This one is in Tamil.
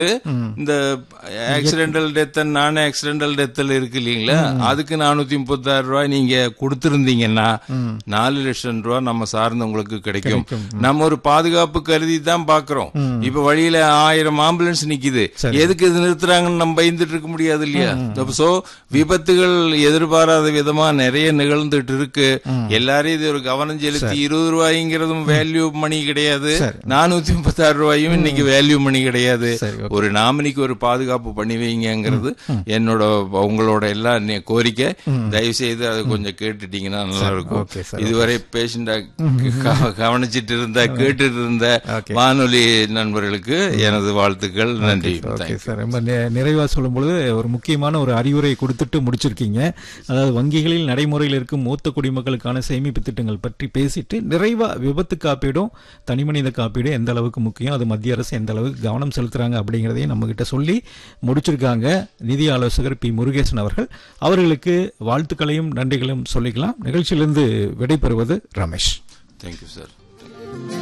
இந்த ஆக்சிடென்டல் டெத் நான் ஆக்சிடென்டல் டெத்தில் இருக்கு இல்லைங்களா அதுக்கு நானூத்தி முப்பத்தாறு ரூபாய் நீங்க கொடுத்திருந்தீங்கன்னா நாலு லட்சம் ரூபாய் நம்ம சார்ந்தவங்களுக்கு கிடைக்கும் நம்ம ஒரு பாதுகாப்பு கருதி தான் பாக்குறோம் இப்ப வழியில ஆயிரம் ஆம்புலன்ஸ் நிக்குது எதுக்கு இது நிறுத்துறாங்கன்னு நம்ம பயந்துட்டு இருக்க முடியாது இல்லையா சோ விபத்துகள் எதிர்பாராத விதமா நிறைய நிகழ்ந்துட்டு இருக்கு எல்லாரும் இது ஒரு கவனம் செலுத்தி இருபது ரூபாய்ங்கிறதும் வேல்யூ மணி கிடையாது நானூத்தி முப்பத்தாறு ரூபாயும் இன்னைக்கு வேல்யூ மணி கிடையாது சரி, ஒரு நாமினிக்கு ஒரு பாதுகாப்பு பண்ணி வைங்கிறது என்னோட உங்களோட எல்லா நே- கோரிக்கை தயவு செய்து அதை கொஞ்சம் கேட்டுட்டீங்கன்னா நல்லா இருக்கும் okay, sir. இதுவரை பேஷண்டா கவனிச்சிட்டு இருந்த கேட்டுட்டு இருந்த Okay. வானொலி நண்பர்களுக்கு எனது வாழ்த்துக்கள் நன்றி ஓகே சார் ரொம்ப நி- நிறைவா சொல்லும் பொழுது ஒரு முக்கியமான ஒரு அறிவுரை கொடுத்துட்டு முடிச்சிருக்கீங்க அதாவது வங்கிகளில் நடைமுறையில் இருக்கும் மூத்த குடிமக்களுக்கான சேமிப்பு திட்டங்கள் பற்றி பேசிட்டு நிறைவா விபத்து காப்பீடும் தனிமனித காப்பீடும் எந்த அளவுக்கு முக்கியம் அது மத்திய அரசு எந்த அளவுக்கு கவனம் செலுத்துறாங்க அப்படிங்கிறதையும் நம்ம கிட்ட சொல்லி முடிச்சிருக்காங்க நிதி ஆலோசகர் பி முருகேசன் அவர்கள் அவர்களுக்கு வாழ்த்துக்களையும் நன்றிகளையும் சொல்லிக்கலாம் நிகழ்ச்சியிலிருந்து விடைபெறுவது ரமேஷ் தேங்க்யூ சார்